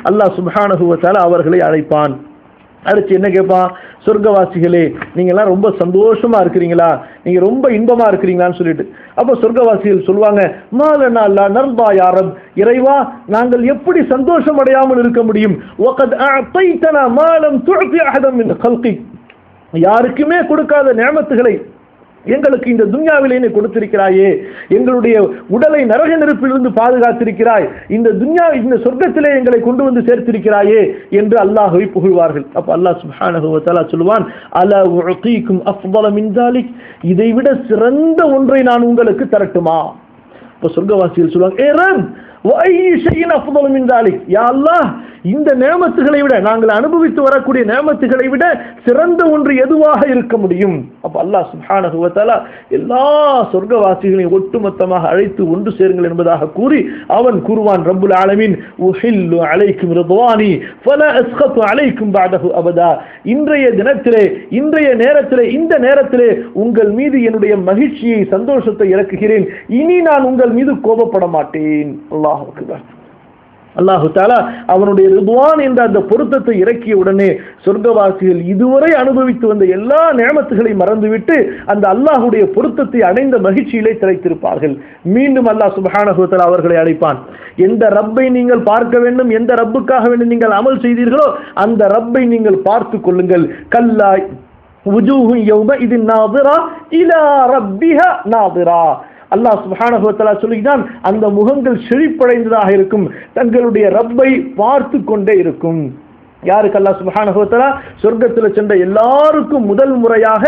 அல்லாஹ் சுபஹானஹுவத்தால அவர்களை அழைப்பான் அடுத்து என்ன கேட்பான் சொர்க்கவாசிகளே நீங்கெல்லாம் ரொம்ப சந்தோஷமா இருக்கிறீங்களா நீங்க ரொம்ப இன்பமா இருக்கிறீங்களான்னு சொல்லிட்டு அப்போ சொர்க்கவாசிகள் சொல்லுவாங்க மாலனா அல்லா நர்பா யாரப் இறைவா நாங்கள் எப்படி சந்தோஷம் அடையாமல் இருக்க முடியும் وقد اعطيتنا ما لم تعطي احدا من خلقك யாருக்குமே கொடுக்காத நியமத்துகளை எங்களுக்கு இந்த துன்யாவிலே நீ கொடுத்திருக்கிறாயே எங்களுடைய உடலை நரக நெருப்பிலிருந்து பாதுகாத்திருக்கிறாய் இந்த துன்யா இந்த சொர்க்கத்திலே எங்களை கொண்டு வந்து சேர்த்திருக்கிறாயே என்று அல்லாஹ்வை புகழ்வார்கள் அப்ப அல்லாஹ் சுப்ஹானஹு வ தஆலா சொல்லுவான் அலா உஅதீக்கும் அஃதல மின் ذلك இதை விட சிறந்த ஒன்றை நான் உங்களுக்கு தரட்டுமா இப்போ சொர்க்கவாசிகள் சொல்லுவாங்க ஏ ரப் وأي شيء أفضل من ذلك يا الله இந்த நேமத்துகளை விட நாங்கள் அனுபவித்து வரக்கூடிய நேமத்துகளை விட சிறந்த ஒன்று எதுவாக இருக்க முடியும் அப்ப அல்லாஹ் சுப்ஹானஹு வ தஆலா எல்லா சொர்க்கவாசிகளையும் ஒட்டுமொத்தமாக அழைத்து ஒன்று சேருங்கள் என்பதாக கூறி அவன் கூறுவான் ரப்புல் ஆலமீன் உஹில்லு அலைக்கும் ரிضواني فلا اسخط عليكم بعده ابدا இன்றைய தினத்திலே இன்றைய நேரத்திலே இந்த நேரத்திலே உங்கள் மீது என்னுடைய மகிழ்ச்சியை சந்தோஷத்தை இறக்குகிறேன் இனி நான் உங்கள் மீது கோபப்பட மாட்டேன் அல்லாஹ் அக்பர் அல்லாஹு தாலா அவனுடைய ரிதுவான் என்ற அந்த பொருத்தத்தை இறக்கிய உடனே சொர்க்கவாசிகள் இதுவரை அனுபவித்து வந்த எல்லா நேமத்துகளை மறந்துவிட்டு அந்த அல்லாஹுடைய பொருத்தத்தை அடைந்த மகிழ்ச்சியிலே திளைத்திருப்பார்கள் மீண்டும் அல்லாஹ் சுபஹானஹு தஆலா அவர்களை அழைப்பான் எந்த ரப்பை நீங்கள் பார்க்க வேண்டும் எந்த ரப்புக்காக வேண்டும் நீங்கள் அமல் செய்தீர்களோ அந்த ரப்பை நீங்கள் பார்த்து கொள்ளுங்கள் கல்லாய் உஜூஹு யௌம இது நாதிரா இலா ரப்பிஹா நாதிரா அல்லாஹ் சுப்ஹானஹு வ தஆலா சொல்லுகிறான் அந்த முகங்கள் செழிப்படைந்ததாக இருக்கும் தங்களுடைய ரப்பை பார்த்து கொண்டே இருக்கும் யாருக்கு அல்லாஹ் சுப்ஹானஹு வ தஆலா சொர்க்கத்தில் சென்ற எல்லாருக்கும் முதல் முறையாக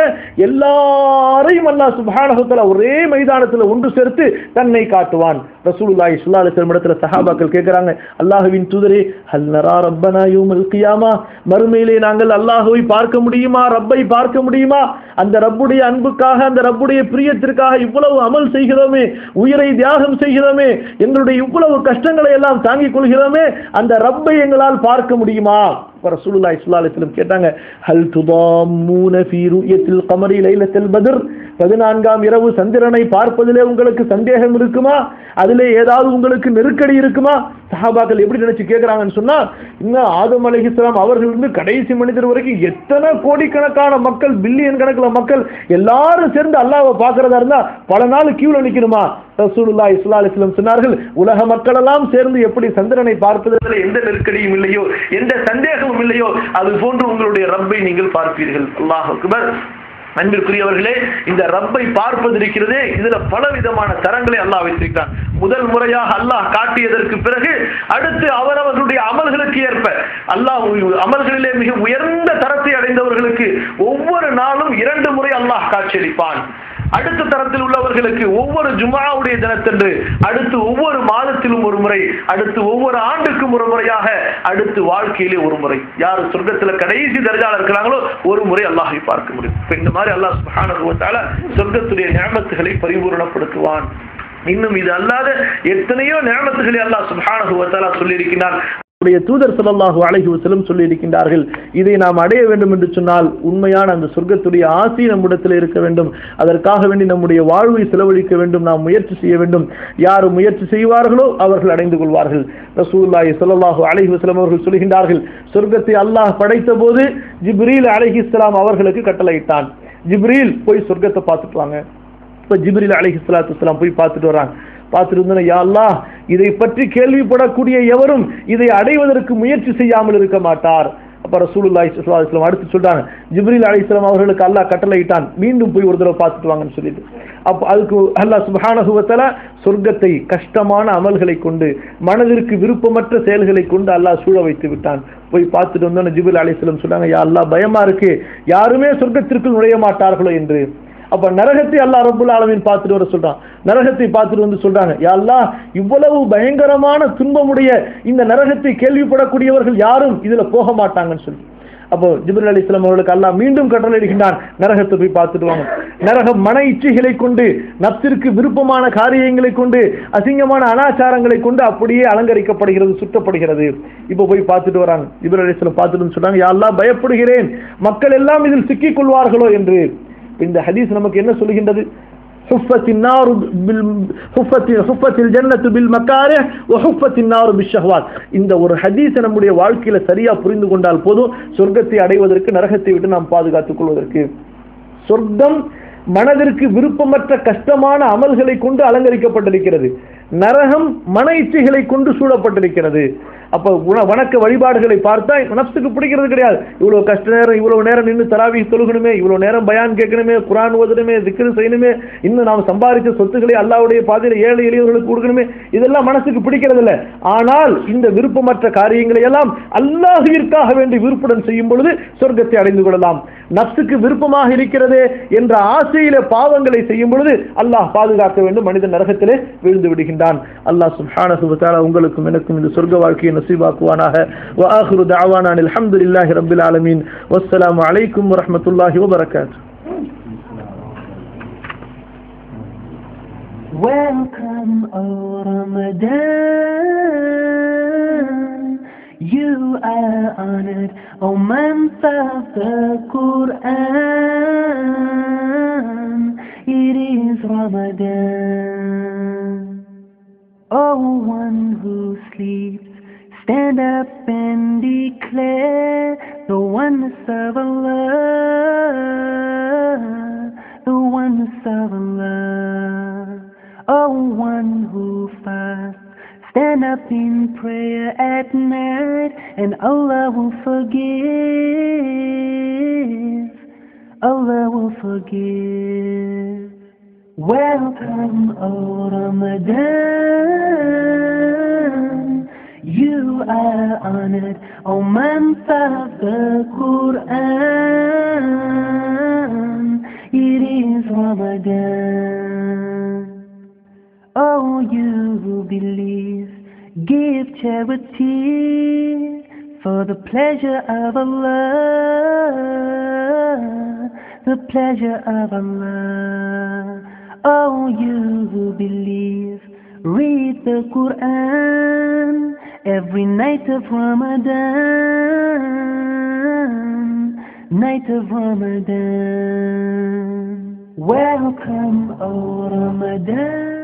எல்லாரையும் அல்லாஹ் சுப்ஹானஹு வ தஆலா ஒரே மைதானத்தில் ஒன்று சேர்த்து தன்னை காட்டுவான் ரசூலுல்லாஹி ஸல்லல்லாஹு அலைஹி வஸல்லம் இடத்துல சஹாபாக்கள் கேட்கறாங்க அல்லாஹ்வின் தூதரே ஹல் நரா ரப்பனா யௌமல் கியாமா மறுமையிலே நாங்கள் அல்லாஹ்வை பார்க்க முடியுமா ரப்பை பார்க்க முடியுமா அந்த ரப்புடைய அன்புக்காக அந்த ரப்புடைய பிரியத்திற்காக இவ்வளவு அமல் செய்கிறோமே உயிரை தியாகம் செய்கிறோமே எங்களுடைய இவ்வளவு கஷ்டங்களை எல்லாம் தாங்கிக் கொள்கிறோமே அந்த ரப்பை எங்களால் பார்க்க முடியுமா ரசூலுல்லாஹி ஸல்லல்லாஹு அலைஹி வஸல்லம் கேட்டாங்க ஹல் துதாம்மூன ஃபீ ருயத்தில் கமரி லைலத்தில் பத்ர் பதினான்காம் இரவு சந்திரனை பார்ப்பதிலே உங்களுக்கு சந்தேகம் இருக்குமா அதிலே ஏதாவது உங்களுக்கு நெருக்கடி இருக்குமா சஹாபாக்கள் எப்படி நினைச்சு கேட்கறாங்கன்னு சொன்னா இன்னும் ஆதம் அலைஹிஸ்ஸலாம் அவர்கள் இருந்து கடைசி மனிதர் வரைக்கும் எத்தனை கோடிக்கணக்கான மக்கள் பில்லியன் கணக்கில் மக்கள் எல்லாரும் சேர்ந்து அல்லாஹ்வை பார்க்கறதா இருந்தா பல நாள் கியூல நிக்கணுமா ரசூலுல்லாஹி ஸல்லல்லாஹு அலைஹி வஸல்லம் சொன்னார்கள் உலக மக்கள் எல்லாம் சேர்ந்து எப்படி சந்திரனை பார்ப்பதில் எந்த நெருக்கடியும் இல்லையோ எந்த சந்தேகமும் இல்லையோ அது போன்று உங்களுடைய ரப்பை நீங்கள் பார்ப்பீர்கள் அல்லாஹ் அக்பர் அன்பிற்குரியவர்களே இந்த ரப்பை பார்ப்பது இருக்கிறதே இதுல பல விதமான தரங்களை அல்லாஹ் வைத்திருக்கிறான் முதல் முறையாக அல்லாஹ் காட்டியதற்கு பிறகு அடுத்து அவரவர்களுடைய அமல்களுக்கு ஏற்ப அல்லாஹ் அமல்களிலே மிக உயர்ந்த தரத்தை அடைந்தவர்களுக்கு ஒவ்வொரு நாளும் இரண்டு முறை அல்லாஹ் காட்சியளிப்பான் அடுத்த தரத்தில் உள்ளவர்களுக்கு ஒவ்வொரு ஜுமாவுடைய தினத்தன்று அடுத்து ஒவ்வொரு மாதத்திலும் ஒரு முறை அடுத்து ஒவ்வொரு ஆண்டுக்கும் ஒரு முறையாக அடுத்து வாழ்க்கையிலே ஒரு முறை யார் சொர்க்கத்துல கடைசி தர்ஜால இருக்கிறாங்களோ ஒரு முறை அல்லாஹை பார்க்க முடியும் இப்ப இந்த மாதிரி அல்லாஹ் சுப்ஹானஹு வ தஆலா சொர்க்கத்துடைய நியமத்துகளை பரிபூரணப்படுத்துவான் இன்னும் இது அல்லாத எத்தனையோ நியமத்துகளை அல்லாஹ் சுப்ஹானஹு வ தஆலா சொல்லியிருக்கிறான் நம்முடைய தூதர் ஸல்லல்லாஹு அலைஹி வஸல்லம் சொல்லி இருக்கின்றார்கள் இதை நாம் அடைய வேண்டும் என்று சொன்னால் உண்மையான அந்த சொர்க்கத்துடைய ஆசி நம்மிடத்தில் இருக்க வேண்டும் அதற்காக வேண்டி நம்முடைய வாழ்வை செலவழிக்க வேண்டும் நாம் முயற்சி செய்ய வேண்டும் யார் முயற்சி செய்வார்களோ அவர்கள் அடைந்து கொள்வார்கள் ரசூலுல்லாஹி ஸல்லல்லாஹு அலைஹி வஸல்லம் அவர்கள் சொல்கின்றார்கள் சொர்க்கத்தை அல்லாஹ் படைத்த போது ஜிப்ரீல் அலைஹிஸ்ஸலாம் அவர்களுக்கு கட்டளையிட்டான் ஜிப்ரீல் போய் சொர்க்கத்தை பார்த்துட்டு வாங்க இப்ப ஜிப்ரீல் அலைஹிஸ்ஸலாத்து வஸலாம் போய் பார்த்துட்டு வராங்க பார்த்துட்டு இருந்தோம் யா அல்லாஹ் இதை பற்றி கேள்விப்படக்கூடிய எவரும் இதை அடைவதற்கு முயற்சி செய்யாமல் இருக்க மாட்டார் அப்ப ரசூலுல்லாஹி ஸல்லல்லாஹு அலைஹி வஸல்லம் அடுத்து சொல்றாங்க ஜிப்ரீல் அலைஹிஸ்ஸலாம் அவர்களுக்கு அல்லாஹ் கட்டளையிட்டான் மீண்டும் போய் ஒரு தடவை பார்த்துட்டு வாங்கன்னு சொல்லிட்டு அப்ப அதுக்கு அல்லாஹ் சுப்ஹானஹு வ தஆலா சொர்க்கத்தை கஷ்டமான அமல்களை கொண்டு மனதிற்கு விருப்பமற்ற செயல்களை கொண்டு அல்லாஹ் சூழ வைத்து விட்டான் போய் பார்த்துட்டு வந்தோன்னு ஜிப்ரீல் அலைஹிஸ்ஸலாம் சொல்றாங்க யா அல்லாஹ் பயமா இருக்கு யாருமே சொர்க்கத்திற்குள் நுழைய மாட்டார்களோ என்று அப்ப நரகத்தை அல்லாஹ் ரப்புல் ஆலமீன் பார்த்துட்டு வர சொல்றான் நரகத்தை பார்த்துட்டு வந்து சொல்றாங்க யா அல்லாஹ் இவ்வளவு பயங்கரமான துன்பமுடைய இந்த நரகத்தை கேள்விப்படக்கூடியவர்கள் யாரும் இதுல போக மாட்டாங்கன்னு சொல்லி அப்போ ஜிப்ரல் அலி இஸ்லாம் அவர்களுக்கு அல்லாஹ் மீண்டும் கட்டளையிடுகின்றான் நரகத்தை போய் பார்த்துட்டு வாங்க நரகம் மன இச்சைகளை கொண்டு நப்சிற்கு விருப்பமான காரியங்களை கொண்டு அசிங்கமான அனாச்சாரங்களை கொண்டு அப்படியே அலங்கரிக்கப்படுகிறது சுட்டப்படுகிறது இப்போ போய் பார்த்துட்டு வராங்க ஜிப்ரல் அலி இஸ்லாம் பார்த்துட்டு வந்து சொல்றாங்க யா அல்லாஹ் பயப்படுகிறேன் மக்கள் எல்லாம் இதில் சிக்கிக் கொள்வார்களோ என்று இந்த ஹதீஸ் நமக்கு என்ன சொல்கின்றது حفت النار بال حفت حفت الجنة بالمكاره وحفت النار بالشهوات இந்த ஒரு ஹதீஸை நம்முடைய வாழ்க்கையில சரியா புரிந்து கொண்டால் போதும் சொர்க்கத்தை அடைவதற்கு நரகத்தை விட்டு நாம் பாதுகாத்துக் கொள்வதற்கு சொர்க்கம் மனதிற்கு விருப்பமற்ற கஷ்டமான அமல்களை கொண்டு அலங்கரிக்கப்பட்டிருக்கிறது நரகம் மன இச்சைகளை கொண்டு சூழப்பட்டிருக்கிறது அப்ப குண- வணக்க வழிபாடுகளை பார்த்தா நப்சுக்கு பிடிக்கிறது கிடையாது இவ்வளவு கஷ்ட நேரம் இவ்வளவு நேரம் நின்று தராவி தொழுகணுமே இவ்வளவு நேரம் பயான் கேட்கணுமே குரான் ஓதணுமே திக்ரு செய்யணுமே இன்னும் நாம் சம்பாதிச்ச சொத்துக்களை அல்லாவுடைய பாதையில் ஏழை எளியவர்களுக்கு கொடுக்கணுமே இதெல்லாம் மனசுக்கு பிடிக்கிறது இல்ல ஆனால் இந்த விருப்பமற்ற காரியங்களை எல்லாம் அல்லாஹுவிற்காக வேண்டி விருப்புடன் செய்யும் பொழுது சொர்க்கத்தை அடைந்து கொள்ளலாம் நப்சுக்கு விருப்பமாக இருக்கிறதே என்ற ஆசையில பாவங்களை செய்யும் பொழுது அல்லாஹ் பாதுகாக்க வேண்டும் மனிதன் நரகத்திலே விழுந்து விடுகின்றான் அல்லாஹ் சுப்ஹானஹு வ தஆலா உங்களுக்கும் எனக்கும் இந்த சொர்க்க வாழ்க்கையை நசீபாக்குவானாக வ ஆகிரு தஅவானா அல்ஹம்துலில்லாஹி ரப்பில் ஆலமீன் வஸ்ஸலாமு அலைக்கும் வரஹ்மத்துல்லாஹி வ பரக்காத்துஹு Welcome, O Ramadan. You are honored, O month of the Quran. It is Ramadan. O one who sleeps, stand up and declare the oneness of Allah, the oneness of Allah. O one who fasts, stand up in prayer at night, and Allah will forgive. Allah will forgive. Welcome, O Ramadan. You are honored, O month of the Quran. It is Ramadan. Oh, you who believe, give charity for the pleasure of Allah, the pleasure of Allah. Oh, you who believe, read the Quran every night of Ramadan, night of Ramadan. Welcome, O Ramadan.